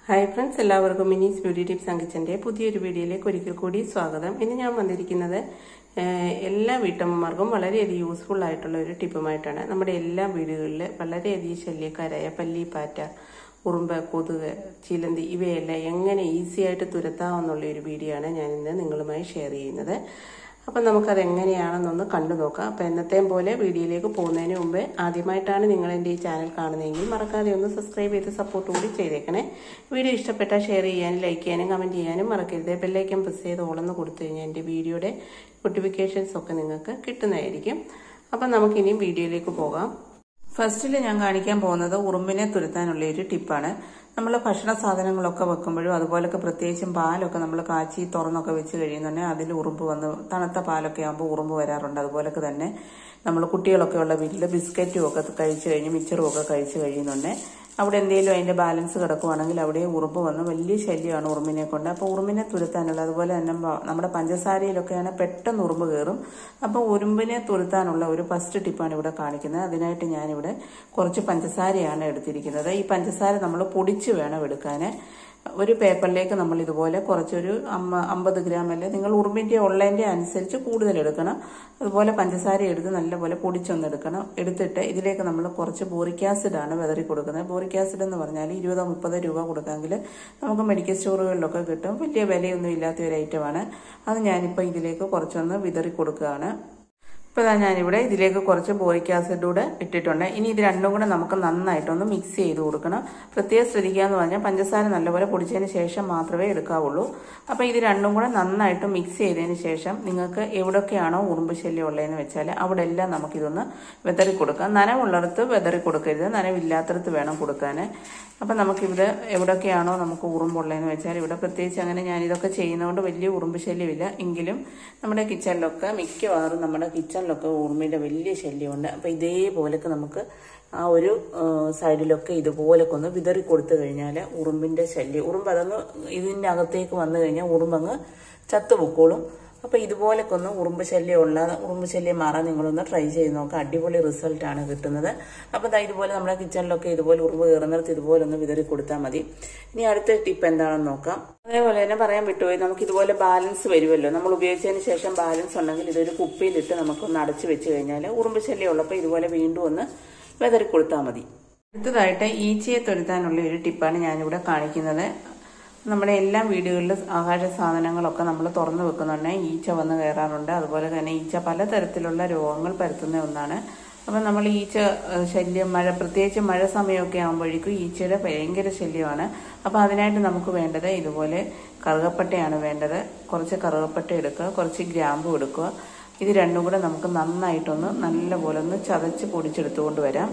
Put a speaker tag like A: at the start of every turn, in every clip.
A: hi friends എല്ലാവർക്കും മിനീസ് beauty tips അങ്കിച്ചൻ്റെ പുതിയൊരു വീഡിയോയിലേക്ക് ഒരിക്കൽ കൂടി സ്വാഗതം ഇന്ന് ഞാൻ വന്നിരിക്കുന്നത് ഏഹ്, എല്ലാ വീട്ടമ്മമാർക്കും വളരെയധികം യൂസ്ഫുൾ ആയിട്ടുള്ള ഒരു ടിപ്പുമായിട്ടാണ് നമ്മുടെ എല്ലാ വീടുകളിൽ വളരെയധികം ശല്യക്കാരായ പല്ലി പാറ്റ ഉറുമ്പ് കൊതുക് ചിലന്തി ഇവയെല്ലാം എങ്ങനെ ഈസി ആയിട്ട് തുരത്താമെന്നുള്ള ഒരു വീഡിയോ ആണ് ഞാൻ ഇന്ന് നിങ്ങളുമായി ഷെയർ ചെയ്യുന്നത് അപ്പം നമുക്കത് എങ്ങനെയാണെന്നൊന്ന് കണ്ടു നോക്കാം അപ്പം എന്നത്തെയും പോലെ വീഡിയോയിലേക്ക് പോകുന്നതിന് മുമ്പ് ആദ്യമായിട്ടാണ് നിങ്ങൾ എൻ്റെ ഈ ചാനൽ കാണുന്നതെങ്കിൽ മറക്കാതെ ഒന്ന് സബ്സ്ക്രൈബ് ചെയ്ത് സപ്പോർട്ട് കൂടി ചെയ്തേക്കണേ വീഡിയോ ഇഷ്ടപ്പെട്ടാൽ ഷെയർ ചെയ്യാനും ലൈക്ക് ചെയ്യാനും കമൻറ്റ് ചെയ്യാനും മറക്കരുത് ബെല്ലൈക്കൻ പ്രസ് ചെയ്ത് ഓളെന്ന് കൊടുത്തു കഴിഞ്ഞാൽ എൻ്റെ വീഡിയോയുടെ നോട്ടിഫിക്കേഷൻസ് ഒക്കെ നിങ്ങൾക്ക് കിട്ടുന്നതായിരിക്കും അപ്പം നമുക്കിനിയും വീഡിയോയിലേക്ക് പോകാം ഫസ്റ്റിൽ ഞാൻ കാണിക്കാൻ പോകുന്നത് ഉറുമ്പിനെ തുരുത്താനുള്ള ഒരു ടിപ്പാണ് നമ്മൾ ഭക്ഷണ സാധനങ്ങളൊക്കെ വെക്കുമ്പോഴും അതുപോലൊക്കെ പ്രത്യേകിച്ചും പാലൊക്കെ നമ്മൾ കാച്ചി തുറന്നൊക്കെ വെച്ച് കഴിയുന്നുണ്ടെങ്കിൽ അതിൽ ഉറുമ്പ് വന്ന് തണുത്ത പാലൊക്കെ ആകുമ്പോൾ ഉറുമ്പ് വരാറുണ്ട് അതുപോലൊക്കെ തന്നെ നമ്മൾ കുട്ടികളൊക്കെ ഉള്ള വീട്ടിൽ ബിസ്ക്കറ്റും ഒക്കെ കഴിച്ച് കഴിഞ്ഞ് മിച്ചറും ഒക്കെ കഴിച്ച് കഴിയുന്നുണ്ട് അവിടെ എന്തെങ്കിലും അതിന്റെ ബാലൻസ് കിടക്കുവാണെങ്കിൽ അവിടെ ഉറുമ്പ് വന്ന് വലിയ ശല്യമാണ് ഉറുമ്പിനെ കൊണ്ട് അപ്പോൾ ഉറുമ്പിനെ തുരുത്താനുള്ള അതുപോലെ തന്നെ ബ- നമ്മുടെ പഞ്ചസാരയിലൊക്കെയാണ് പെട്ടെന്ന് ഉറുമ്പ് കയറും അപ്പോൾ ഉറുമ്പിനെ തുരുത്താനുള്ള ഒരു ഫസ്റ്റ് ടിപ്പാണ് ഇവിടെ കാണിക്കുന്നത് അതിനായിട്ട് ഞാനിവിടെ കുറച്ച് പഞ്ചസാരയാണ് എടുത്തിരിക്കുന്നത് ഈ പഞ്ചസാര നമ്മൾ പൊടിച്ച് വേണം എടുക്കാൻ ഒരു പേപ്പറിലേക്ക് നമ്മൾ ഇതുപോലെ കുറച്ചൊരു അമ്മ അമ്പത് ഗ്രാം അല്ലെ നിങ്ങൾ ഉറുമ്പിന്റെ ഉള്ളതിന്റെ അനുസരിച്ച് കൂടുതൽ എടുക്കണം അതുപോലെ പഞ്ചസാര എടുത്ത് നല്ലപോലെ പൊടിച്ചൊന്ന് എടുക്കണം എടുത്തിട്ട് ഇതിലേക്ക് നമ്മൾ കുറച്ച് ബോറിക് ആസിഡ് ആണ് വിതറി കൊടുക്കുന്നത് ബോറിക് ആസിഡ് എന്ന് പറഞ്ഞാൽ ഇരുപതോ മുപ്പതോ രൂപ കൊടുക്കാമെങ്കിൽ നമുക്ക് മെഡിക്കൽ സ്റ്റോറുകളിലൊക്കെ കിട്ടും വലിയ വിലയൊന്നും ഇല്ലാത്ത ഒരു ഐറ്റമാണ് അത് ഞാനിപ്പോൾ ഇതിലേക്ക് കുറച്ചൊന്ന് വിതറി കൊടുക്കുകയാണ് ഇപ്പോൾ ഇതാ ഞാനിവിടെ ഇതിലേക്ക് കുറച്ച് ബോറിക് ആസിഡ് കൂടെ ഇട്ടിട്ടുണ്ട് ഇനി ഇത് രണ്ടും കൂടെ നമുക്ക് നന്നായിട്ടൊന്ന് മിക്സ് ചെയ്ത് കൊടുക്കണം പ്രത്യേകം ശ്രദ്ധിക്കുക എന്ന് പറഞ്ഞാൽ പഞ്ചസാര നല്ലപോലെ പൊടിച്ചതിന് ശേഷം മാത്രമേ എടുക്കാവുള്ളൂ അപ്പോൾ ഇത് രണ്ടും കൂടെ നന്നായിട്ട് മിക്സ് ചെയ്തതിന് ശേഷം നിങ്ങൾക്ക് എവിടെയൊക്കെയാണോ ഉറുമ്പ് ശല്യം ഉള്ളതെന്ന് വെച്ചാൽ അവിടെ എല്ലാം നമുക്കിതൊന്ന് വെതറി കൊടുക്കാം നനവുള്ളിടത്ത് വെതറി കൊടുക്കരുത് നനവില്ലാത്തടത്ത് വേണം കൊടുക്കാൻ അപ്പം നമുക്കിവിടെ എവിടെയൊക്കെയാണോ നമുക്ക് ഉറുമ്പുള്ളതെന്ന് വെച്ചാൽ ഇവിടെ പ്രത്യേകിച്ച് അങ്ങനെ ഞാനിതൊക്കെ ചെയ്യുന്നതുകൊണ്ട് വലിയ ഉറുമ്പ് ശല്യമില്ല എങ്കിലും നമ്മുടെ കിച്ചണിലൊക്കെ മിക്കവാറും നമ്മുടെ കിച്ചണിലൊക്കെ ഉറുമ്പിൻ്റെ വലിയ ശല്യമുണ്ട് അപ്പം ഇതേപോലൊക്കെ നമുക്ക് ആ ഒരു ആ, സൈഡിലൊക്കെ ഇതുപോലൊക്കെ ഒന്ന് വിതറി കൊടുത്തു കഴിഞ്ഞാൽ ഉറുമ്പിൻ്റെ ശല്യം ഉറുമ്പ് അതങ്ങ് ഇതിൻ്റെ അകത്തേക്ക് വന്നു കഴിഞ്ഞാൽ ഉറുമ്പങ്ങ് ചത്തുപൊക്കോളും അപ്പൊ ഇതുപോലൊക്കെ ഒന്ന് ഉറുമ്പ് ശല്യം ഉള്ള ഉറുമ്പ് ശല്യം മാറാൻ നിങ്ങളൊന്ന് ട്രൈ ചെയ്ത് നോക്കുക അടിപൊളി റിസൾട്ട് ആണ് കിട്ടുന്നത് അപ്പൊ ദാ ഇതുപോലെ നമ്മുടെ കിച്ചണിലൊക്കെ ഇതുപോലെ ഉറുമ്പ് കയറുന്നിടത്ത് ഇതുപോലെ ഒന്ന് വിതറി കൊടുത്താൽ മതി ഇനി അടുത്ത ടിപ്പ് എന്താണെന്ന് നോക്കാം അതേപോലെ തന്നെ പറയാൻ വിട്ടുപോയി നമുക്ക് ഇതുപോലെ ബാലൻസ് വരുമല്ലോ നമ്മൾ ഉപയോഗിച്ചതിന് ശേഷം ബാലൻസ് ഉണ്ടെങ്കിൽ ഇതൊരു കുപ്പിയിലിട്ട് നമുക്കൊന്ന് അടച്ചു വെച്ച് കഴിഞ്ഞാൽ ഉറുമ്പ് ശല്യം ഉള്ളപ്പോൾ ഇതുപോലെ വീണ്ടും ഒന്ന് വിതറി കൊടുത്താൽ മതി അടുത്തതായിട്ട് ഈച്ചയെ തൊരുത്താനുള്ള ഒരു ടിപ്പാണ് ഞാനിവിടെ കാണിക്കുന്നത് നമ്മുടെ എല്ലാ വീടുകളിലും ആഹാര സാധനങ്ങളൊക്കെ നമ്മൾ തുറന്നു വെക്കുന്നുണ്ട് ഈച്ച വന്ന് കയറാറുണ്ട് അതുപോലെ തന്നെ ഈച്ച പലതരത്തിലുള്ള രോഗങ്ങൾ പരത്തുന്ന ഒന്നാണ് അപ്പം നമ്മൾ ഈച്ച ഏഹ്, ശല്യം മഴ പ്രത്യേകിച്ച് മഴ സമയമൊക്കെ ആകുമ്പോഴേക്കും ഈച്ചയുടെ ഭയങ്കര ശല്യമാണ് അപ്പോൾ അതിനായിട്ട് നമുക്ക് വേണ്ടത് ഇതുപോലെ കറുകപ്പട്ടയാണ് വേണ്ടത് കുറച്ച് കറുകപ്പട്ട എടുക്കുക കുറച്ച് ഗ്രാമ്പു എടുക്കുക ഇത് രണ്ടും കൂടെ നമുക്ക് നന്നായിട്ടൊന്ന് നല്ലപോലെ ഒന്ന് ചതച്ച് പൊടിച്ചെടുത്തുകൊണ്ട് വരാം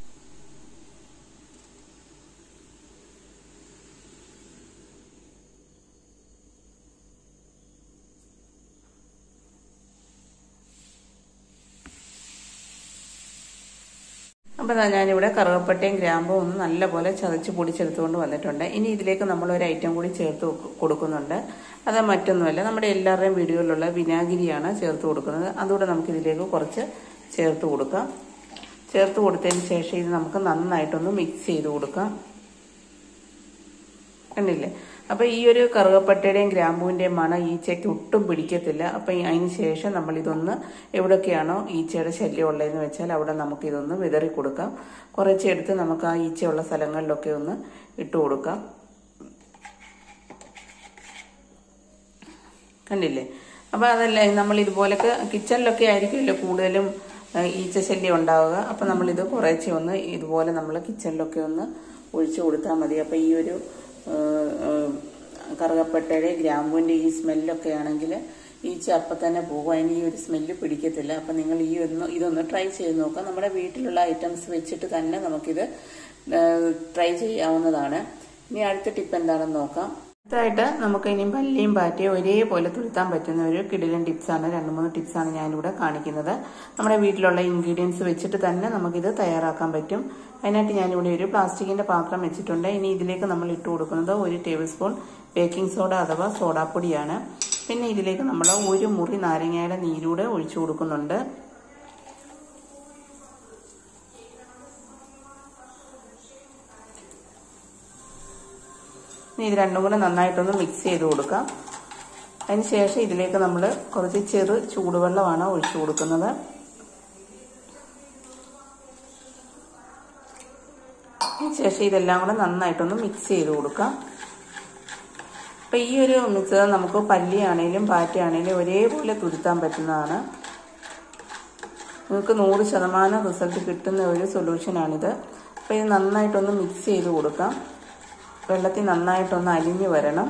A: അപ്പോൾ ദാ ഞാനിവിടെ കറുകപ്പട്ടയും ഗ്രാമ്പും ഒന്ന് നല്ലപോലെ ചതച്ച് പൊടിച്ചെടുത്തുകൊണ്ട് വന്നിട്ടുണ്ട് ഇനി ഇതിലേക്ക് നമ്മൾ ഒരു ഐറ്റം കൂടി ചേർത്ത് കൊടു- കൊടുക്കുന്നുണ്ട് അത് മറ്റൊന്നുമല്ല നമ്മുടെ എല്ലാവരുടെയും വീടുകളിലുള്ള വിനാഗിരിയാണ് ചേർത്ത് കൊടുക്കുന്നത് അതുകൂടെ നമുക്ക് ഇതിലേക്ക് കുറച്ച് ചേർത്ത് കൊടുക്കാം ചേർത്ത് കൊടുത്തതിന് ശേഷം ഇത് നമുക്ക് നന്നായിട്ടൊന്ന് മിക്സ് ചെയ്ത് കൊടുക്കാം കണ്ടില്ലേ അപ്പൊ ഈ ഒരു കറുകപ്പട്ടയുടെയും ഗ്രാമ്പൂവിന്റെയും മണം ഈച്ചയ്ക്ക് ഒട്ടും പിടിക്കത്തില്ല അപ്പൊ ഈ- അതിന് ശേഷം നമ്മൾ ഇതൊന്ന് എവിടെയൊക്കെയാണോ ഈച്ചയുടെ ശല്യം ഉള്ളതെന്ന് വെച്ചാൽ അവിടെ നമുക്ക് ഇതൊന്ന് വിതറി കൊടുക്കാം കുറച്ചെടുത്ത് നമുക്ക് ആ ഈച്ചയുള്ള സ്ഥലങ്ങളിലൊക്കെ ഒന്ന് ഇട്ട് കൊടുക്കാം കണ്ടില്ലേ അപ്പൊ അതല്ല നമ്മൾ ഇതുപോലൊക്കെ കിച്ചണിലൊക്കെ ആയിരിക്കുമല്ലോ കൂടുതലും ആ, ഈച്ച ശല്യം ഉണ്ടാവുക അപ്പൊ നമ്മളിത് കുറേശ്ശെ ഒന്ന് ഇതുപോലെ നമ്മൾ കിച്ചണിലൊക്കെ ഒന്ന് ഒഴിച്ചു കൊടുത്താൽ മതി അപ്പൊ ഈ ഒരു ആ, ആ, കറുകപ്പട്ടയുടെ ഗ്രാമ്പൂവിന്റെ ഈ സ്മെല്ലൊക്കെ ആണെങ്കിൽ ഈച്ച അപ്പം തന്നെ പോകും അതിന് ഈ ഒരു സ്മെല്ല് പിടിക്കത്തില്ല അപ്പം നിങ്ങൾ ഈ ഒന്ന് ഇതൊന്ന് ട്രൈ ചെയ്ത് നോക്കാം നമ്മുടെ വീട്ടിലുള്ള ഐറ്റംസ് വെച്ചിട്ട് തന്നെ നമുക്കിത് ട്രൈ ചെയ്യാവുന്നതാണ് ഇനി അടുത്ത ടിപ്പ് എന്താണെന്ന് നോക്കാം അടുത്തായിട്ട് നമുക്ക് ഇനി പല്ലിയും പാറ്റയും ഒരേപോലെ തുരുത്താൻ പറ്റുന്ന ഒരു കിടിലൻ ടിപ്സാണ് രണ്ട് മൂന്ന് ടിപ്സാണ് ഞാനിവിടെ കാണിക്കുന്നത് നമ്മുടെ വീട്ടിലുള്ള ഇൻഗ്രീഡിയൻസ് വെച്ചിട്ട് തന്നെ നമുക്കിത് തയ്യാറാക്കാൻ പറ്റും അതിനായിട്ട് ഞാനിവിടെ ഒരു പ്ലാസ്റ്റിക്കിന്റെ പാത്രം വെച്ചിട്ടുണ്ട് ഇനി ഇതിലേക്ക് നമ്മൾ ഇട്ട് കൊടുക്കുന്നത് ഒരു ടേബിൾ സ്പൂൺ ബേക്കിംഗ് സോഡ അഥവാ സോഡാപ്പൊടിയാണ് പിന്നെ ഇതിലേക്ക് നമ്മൾ ഒരു മുറി നാരങ്ങയുടെ നീരൂടെ ഒഴിച്ചു കൊടുക്കുന്നുണ്ട് ഇനി ഇത് രണ്ടും കൂടെ നന്നായിട്ടൊന്ന് മിക്സ് ചെയ്ത് കൊടുക്കാം അതിന് ശേഷം ഇതിലേക്ക് നമ്മൾ കുറച്ച് ചെറു ചൂടുവെള്ളമാണ് ഒഴിച്ചു കൊടുക്കുന്നത് അതിന് ശേഷം ഇതെല്ലാം കൂടെ നന്നായിട്ടൊന്ന് മിക്സ് ചെയ്ത് കൊടുക്കാം അപ്പം ഈ ഒരു മിക്സർ നമുക്ക് പല്ലിയാണേലും പാറ്റയാണേലും ഒരേപോലെ തുരുത്താൻ പറ്റുന്നതാണ് നിങ്ങൾക്ക് നൂറ് ശതമാനം റിസൾട്ട് കിട്ടുന്ന ഒരു സൊല്യൂഷനാണിത് അപ്പോൾ ഇത് നന്നായിട്ടൊന്ന് മിക്സ് ചെയ്ത് കൊടുക്കാം വെള്ളത്തിൽ നന്നായിട്ടൊന്ന് അലിഞ്ഞ് വരണം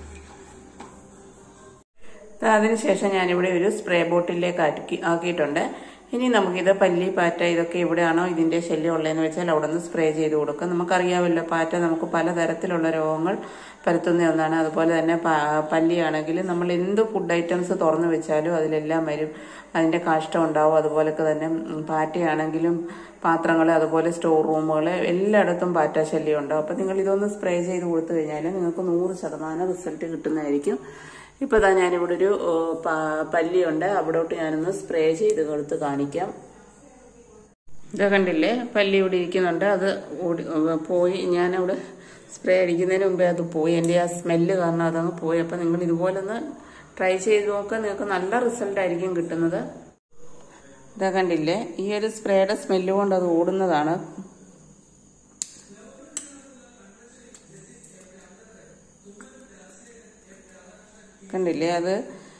A: അതിനുശേഷം ഞാനിവിടെ ഒരു സ്പ്രേ ബോട്ടിലേക്ക് ആക്കി ആക്കിയിട്ടുണ്ട് ഇനി നമുക്കിത് പല്ലി പാറ്റ ഇതൊക്കെ എവിടെയാണോ ഇതിൻ്റെ ശല്യം ഉള്ളതെന്ന് വെച്ചാൽ അവിടെ നിന്ന് സ്പ്രേ ചെയ്ത് കൊടുക്കുക നമുക്കറിയാമല്ലോ പാറ്റ നമുക്ക് പലതരത്തിലുള്ള രോഗങ്ങൾ പരത്തുന്ന ഒന്നാണ് അതുപോലെ തന്നെ പല്ലിയാണെങ്കിൽ നമ്മൾ എന്ത് ഫുഡ് ഐറ്റംസ് തുറന്നു വെച്ചാലും അതിലെല്ലാം വരും അതിൻ്റെ കാഷ്ടം ഉണ്ടാവും അതുപോലൊക്കെ തന്നെ പാറ്റയാണെങ്കിലും പാത്രങ്ങൾ അതുപോലെ സ്റ്റോർ റൂമുകൾ എല്ലായിടത്തും പാറ്റ ശല്യം ഉണ്ടാവും അപ്പം നിങ്ങൾ ഇതൊന്ന് സ്പ്രേ ചെയ്ത് കൊടുത്തു കഴിഞ്ഞാൽ നിങ്ങൾക്ക് നൂറ് ശതമാനം റിസൾട്ട് കിട്ടുന്നതായിരിക്കും ഇപ്പോൾ ഇതാ ഞാനിവിടെ ഒരു പല്ലിയുണ്ട് അവിടോട്ട് ഞാനൊന്ന് സ്പ്രേ ചെയ്ത് കൊടുത്ത് കാണിക്കാം ഇത് കണ്ടില്ലേ പല്ലി ഇവിടെ ഇരിക്കുന്നുണ്ട് അത് ഓടി പോയി ഞാനവിടെ സ്പ്രേ അടിക്കുന്നതിന് മുമ്പേ അത് പോയി എൻ്റെ ആ സ്മെല്ല് കാരണം അതങ്ങ് പോയി അപ്പം നിങ്ങൾ ഇതുപോലെ ഒന്ന് ട്രൈ ചെയ്ത് നോക്കുക നിങ്ങൾക്ക് നല്ല റിസൾട്ട് ആയിരിക്കും കിട്ടുന്നത് ഇതാ കണ്ടില്ലേ ഈ ഒരു സ്പ്രേയുടെ സ്മെല്ല് കൊണ്ട് അത് ഓടുന്നതാണ് കണ്ടില്ലേ അത്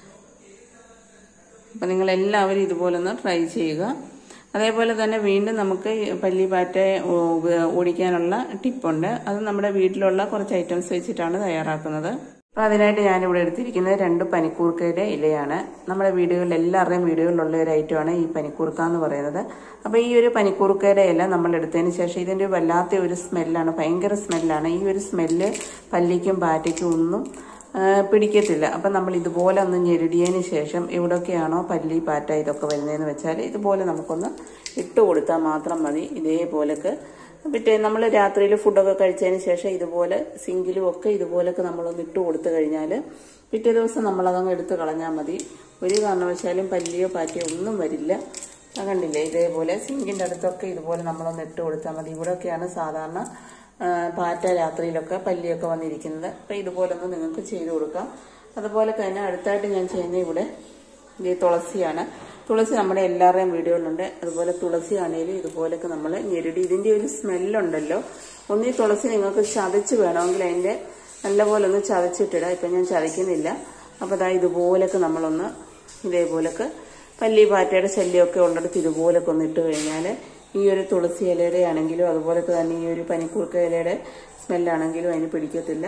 A: അപ്പം നിങ്ങളെല്ലാവരും ഇതുപോലെ ഒന്ന് ട്രൈ ചെയ്യുക അതേപോലെ തന്നെ വീണ്ടും നമുക്ക് പല്ലി പാറ്റ ഓടിക്കാനുള്ള ടിപ്പുണ്ട് അത് നമ്മുടെ വീട്ടിലുള്ള കുറച്ച് ഐറ്റംസ് വെച്ചിട്ടാണ് തയ്യാറാക്കുന്നത് അപ്പോൾ അതിനായിട്ട് ഞാനിവിടെ എടുത്തിരിക്കുന്നത് രണ്ട് പനിക്കൂർക്കയുടെ ഇലയാണ് നമ്മുടെ വീടുകളിൽ എല്ലാവരുടെയും വീടുകളിലുള്ള ഒരു ഐറ്റമാണ് ഈ പനിക്കൂർക്ക എന്ന് പറയുന്നത് അപ്പോൾ ഈ ഒരു പനിക്കൂർക്കയുടെ ഇല നമ്മൾ എടുത്തതിന് ശേഷം ഇതിൻ്റെ വല്ലാത്ത ഒരു സ്മെല്ലാണ് ഭയങ്കര സ്മെല്ലാണ് ഈ ഒരു സ്മെല്ല് പല്ലിക്കും പാറ്റയ്ക്കും ഒന്നും പിടിക്കത്തില്ല അപ്പം നമ്മൾ ഇതുപോലെ ഒന്ന് ഞെരുടിയതിന് ശേഷം എവിടെയൊക്കെയാണോ പല്ലി പാറ്റ ഇതൊക്കെ വരുന്നതെന്ന് വെച്ചാൽ ഇതുപോലെ നമുക്കൊന്ന് ഇട്ട് കൊടുത്താൽ മാത്രം മതി ഇതേപോലൊക്കെ പിറ്റേ നമ്മൾ രാത്രിയിൽ ഫുഡൊക്കെ കഴിച്ചതിന് ശേഷം ഇതുപോലെ സിങ്കിലും ഒക്കെ ഇതുപോലൊക്കെ നമ്മളൊന്ന് ഇട്ട് കൊടുത്തു കഴിഞ്ഞാൽ പിറ്റേ ദിവസം നമ്മളതങ്ങ് എടുത്ത് കളഞ്ഞാൽ മതി ഒരു കാരണവശാലും പല്ലിയോ പാറ്റയോ ഒന്നും വരില്ല കണ്ടില്ലേ ഇതേപോലെ സിങ്കിൻ്റെ അടുത്തൊക്കെ ഇതുപോലെ നമ്മളൊന്ന് ഇട്ട് കൊടുത്താൽ മതി ഇവിടെയൊക്കെയാണ് സാധാരണ പാറ്റ രാത്രിയിലൊക്കെ പല്ലിയൊക്കെ വന്നിരിക്കുന്നത് അപ്പം ഇതുപോലൊന്ന് നിങ്ങൾക്ക് ചെയ്ത് കൊടുക്കാം അതുപോലെ തന്നെ അടുത്തായിട്ട് ഞാൻ ചെയ്യുന്ന ഇവിടെ ഈ തുളസിയാണ് തുളസി നമ്മുടെ എല്ലാവരുടെയും വീടുകളിലുണ്ട് അതുപോലെ തുളസി ആണെങ്കിലും ഇതുപോലൊക്കെ നമ്മൾ ഞെരുടി ഇതിൻ്റെ ഒരു സ്മെല്ലുണ്ടല്ലോ ഒന്ന് ഈ തുളസി നിങ്ങൾക്ക് ചതച്ച് വേണമെങ്കിൽ അതിൻ്റെ നല്ലപോലെ ഒന്ന് ചതച്ചിട്ടിടാം ഇപ്പം ഞാൻ ചതയ്ക്കുന്നില്ല അപ്പോൾ അതാ ഇതുപോലൊക്കെ നമ്മളൊന്ന് ഇതേപോലൊക്കെ പല്ലി പാറ്റയുടെ ശല്യമൊക്കെ ഉള്ളിടത്ത് ഇതുപോലൊക്കെ ഒന്ന് ഇട്ട് കഴിഞ്ഞാൽ ഈ ഒരു തുളസി ഇലയുടെ ആണെങ്കിലും അതുപോലൊക്കെ തന്നെ ഈ ഒരു പനിക്കൂർക്ക ഇലയുടെ സ്മെല്ലാണെങ്കിലും അതിന് പിടിക്കത്തില്ല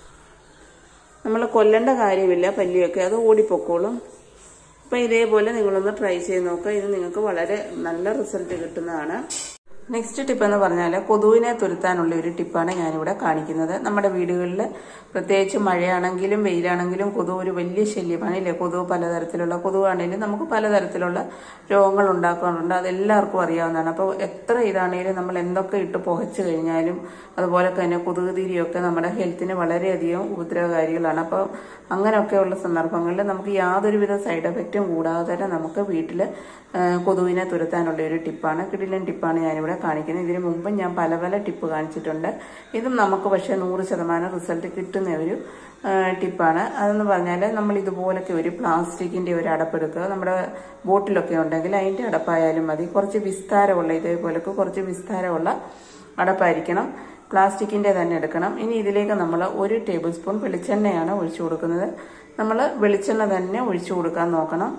A: നമ്മൾ കൊല്ലേണ്ട കാര്യമില്ല പല്ലിയൊക്കെ അത് ഓടിപ്പൊക്കോളും അപ്പം ഇതേപോലെ നിങ്ങളൊന്ന് ട്രൈ ചെയ്ത് നോക്കുക ഇത് നിങ്ങൾക്ക് വളരെ നല്ല റിസൾട്ട് കിട്ടുന്നതാണ് നെക്സ്റ്റ് ടിപ്പ് എന്ന് പറഞ്ഞാൽ കൊതുവിനെ തുരുത്താനുള്ള ഒരു ടിപ്പാണ് ഞാനിവിടെ കാണിക്കുന്നത് നമ്മുടെ വീടുകളിൽ പ്രത്യേകിച്ച് മഴയാണെങ്കിലും വെയിലാണെങ്കിലും കൊതുവ് ഒരു വലിയ ശല്യമാണ് ഇല്ലേ കൊതുവ് പലതരത്തിലുള്ള കൊതുവാണെങ്കിലും നമുക്ക് പലതരത്തിലുള്ള രോഗങ്ങൾ ഉണ്ടാക്കാറുണ്ട് അതെല്ലാവർക്കും അറിയാവുന്നതാണ് അപ്പോൾ എത്ര ഇതാണെങ്കിലും നമ്മൾ എന്തൊക്കെ ഇട്ട് പുകച്ചു കഴിഞ്ഞാലും അതുപോലെ തന്നെ കൊതുക് തിരിയൊക്കെ നമ്മുടെ ഹെൽത്തിന് വളരെയധികം ഉപദ്രവകാരികളാണ് അപ്പോൾ അങ്ങനെയൊക്കെയുള്ള സന്ദർഭങ്ങളിൽ നമുക്ക് യാതൊരുവിധ സൈഡ് എഫക്റ്റും കൂടാതെ തന്നെ നമുക്ക് വീട്ടിൽ കൊതുവിനെ തുരത്താനുള്ള ഒരു ടിപ്പാണ് കിടിലൻ ടിപ്പാണ് ഞാനിവിടെ കാണിക്കുന്നത് ഇതിനു മുമ്പ് ഞാൻ പല പല ടിപ്പ് കാണിച്ചിട്ടുണ്ട് ഇതും നമുക്ക് പക്ഷേ നൂറ് ശതമാനം റിസൾട്ട് കിട്ടുന്ന ഒരു ടിപ്പാണ് അതെന്ന് പറഞ്ഞാൽ നമ്മൾ ഇതുപോലൊക്കെ ഒരു പ്ലാസ്റ്റിക്കിൻ്റെ ഒരു അടപ്പെടുക്കുക നമ്മുടെ ബോട്ടിലൊക്കെ ഉണ്ടെങ്കിൽ അതിൻ്റെ അടപ്പായാലും മതി കുറച്ച് വിസ്താരമുള്ള ഇതേപോലൊക്കെ കുറച്ച് വിസ്താരമുള്ള അടപ്പായിരിക്കണം പ്ലാസ്റ്റിക്കിൻ്റെ തന്നെ എടുക്കണം ഇനി ഇതിലേക്ക് നമ്മൾ ഒരു ടേബിൾ സ്പൂൺ വെളിച്ചെണ്ണയാണ് ഒഴിച്ചു കൊടുക്കുന്നത് നമ്മൾ വെളിച്ചെണ്ണ തന്നെ ഒഴിച്ചു കൊടുക്കാൻ നോക്കണം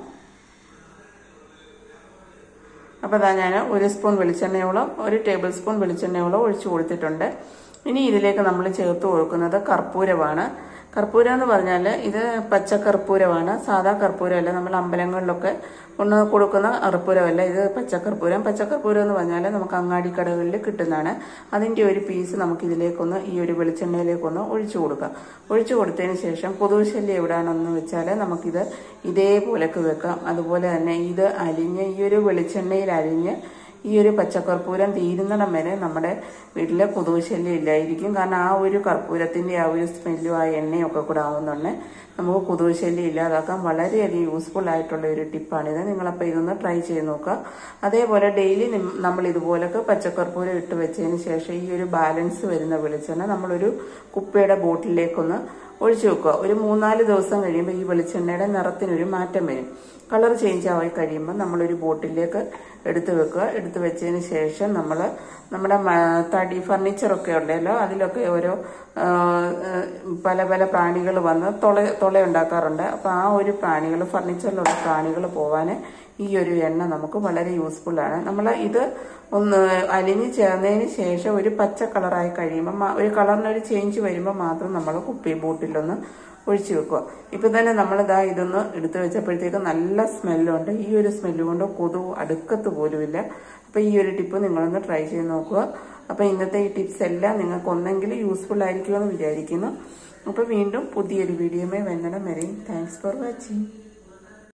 A: അപ്പോൾ അതാ ഞാൻ ഒരു സ്പൂൺ വെളിച്ചെണ്ണയോളം ഒരു ടേബിൾ സ്പൂൺ വെളിച്ചെണ്ണയോളം ഒഴിച്ചു കൊടുത്തിട്ടുണ്ട് ഇനി ഇതിലേക്ക് നമ്മൾ ചേർത്ത് കൊടുക്കുന്നത് കർപ്പൂരമാണ് കർപ്പൂരം എന്ന് പറഞ്ഞാൽ ഇത് പച്ച കർപ്പൂരമാണ് സാധാ കർപ്പൂരമല്ല നമ്മൾ അമ്പലങ്ങളിലൊക്കെ കൊണ്ട് കൊടുക്കുന്ന കർപ്പൂരമല്ല ഇത് പച്ചക്കർപ്പൂരം പച്ചക്കർപ്പൂരം എന്ന് പറഞ്ഞാൽ നമുക്ക് അങ്ങാടി കടകളിൽ കിട്ടുന്നതാണ് അതിൻ്റെ ഒരു പീസ് നമുക്ക് ഇതിലേക്കൊന്ന് ഈ ഒരു വെളിച്ചെണ്ണയിലേക്കൊന്ന് ഒഴിച്ചു കൊടുക്കാം ഒഴിച്ചു കൊടുത്തതിന് ശേഷം കൊതുക് ശല്യം എവിടെയാണെന്ന് വെച്ചാൽ നമുക്കിത് ഇതേപോലൊക്കെ വെക്കാം അതുപോലെ തന്നെ ഇത് അരിഞ്ഞ് ഈ ഒരു വെളിച്ചെണ്ണയിൽ അരിഞ്ഞ് ഈ ഒരു പച്ചക്കർപ്പൂരം തീരുന്നിടം വരെ നമ്മുടെ വീട്ടിലെ കൊതുക് ശല്യം ഇല്ലായിരിക്കും കാരണം ആ ഒരു കർപ്പൂരത്തിന്റെ ആ ഒരു സ്മെല്ലും ആ എണ്ണയും ഒക്കെ കൂടെ ആവുന്നുണ്ട് നമുക്ക് കൊതുക് ശല്യം ഇല്ലാതാക്കാൻ വളരെയധികം യൂസ്ഫുൾ ആയിട്ടുള്ള ഒരു ടിപ്പാണിത് നിങ്ങളപ്പോൾ ഇതൊന്ന് ട്രൈ ചെയ്ത് നോക്കുക അതേപോലെ ഡെയിലി നമ്മൾ ഇതുപോലൊക്കെ പച്ചക്കർപ്പൂരം ഇട്ട് വെച്ചതിന് ശേഷം ഈ ഒരു ബാലൻസ് വരുന്ന വെളിച്ചെണ്ണ നമ്മളൊരു കുപ്പിയുടെ ബോട്ടിലേക്കൊന്ന് ഒഴിച്ചു വെക്കുക ഒരു മൂന്നാല് ദിവസം കഴിയുമ്പോൾ ഈ വെളിച്ചെണ്ണയുടെ നിറത്തിനൊരു മാറ്റം വരും കളർ ചേഞ്ച് ആയി കഴിയുമ്പോൾ നമ്മളൊരു ബോട്ടിലേക്ക് എടുത്തു വെക്കുക എടുത്തു വെച്ചതിന് ശേഷം നമ്മൾ നമ്മുടെ മ- തടി ഫർണിച്ചറൊക്കെ ഉണ്ടല്ലോ അതിലൊക്കെ ഓരോ ആ, ആ, പല പല പ്രാണികൾ വന്ന് തുള തുള ഉണ്ടാക്കാറുണ്ട് അപ്പോൾ ആ ഒരു പ്രാണികൾ ഫർണിച്ചറിലുള്ള പ്രാണികൾ പോവാൻ ഈ ഒരു എണ്ണ നമുക്ക് വളരെ യൂസ്ഫുൾ ആണ് നമ്മൾ ഇത് ഒന്ന് അലിഞ്ഞ് ചേർന്നതിന് ശേഷം ഒരു പച്ച കളറായി കഴിയുമ്പോൾ മാ- ഒരു കളറിനൊരു ചേഞ്ച് വരുമ്പോൾ മാത്രം നമ്മൾ കുപ്പി ബോട്ടിലൊന്ന് ഒഴിച്ചു വെക്കുക ഇപ്പൊ തന്നെ നമ്മൾ ഇതാ ഇതൊന്ന് എടുത്തു വെച്ചപ്പോഴത്തേക്ക് നല്ല സ്മെല്ലുണ്ട് ഈ ഒരു സ്മെല്ല് കൊണ്ട് കൊതുക് അടുക്കത്ത് പോലുമില്ല അപ്പൊ ഈ ഒരു ടിപ്പ് നിങ്ങളൊന്ന് ട്രൈ ചെയ്ത് നോക്കുക അപ്പൊ ഇന്നത്തെ ഈ ടിപ്സ് എല്ലാം നിങ്ങൾക്ക് ഒന്നെങ്കിലും യൂസ്ഫുൾ ആയിരിക്കുമെന്ന് വിചാരിക്കുന്നു അപ്പൊ വീണ്ടും പുതിയൊരു വീഡിയോയുമായി വന്നിടം വരെയും താങ്ക്സ് ഫോർ വാച്ചിങ്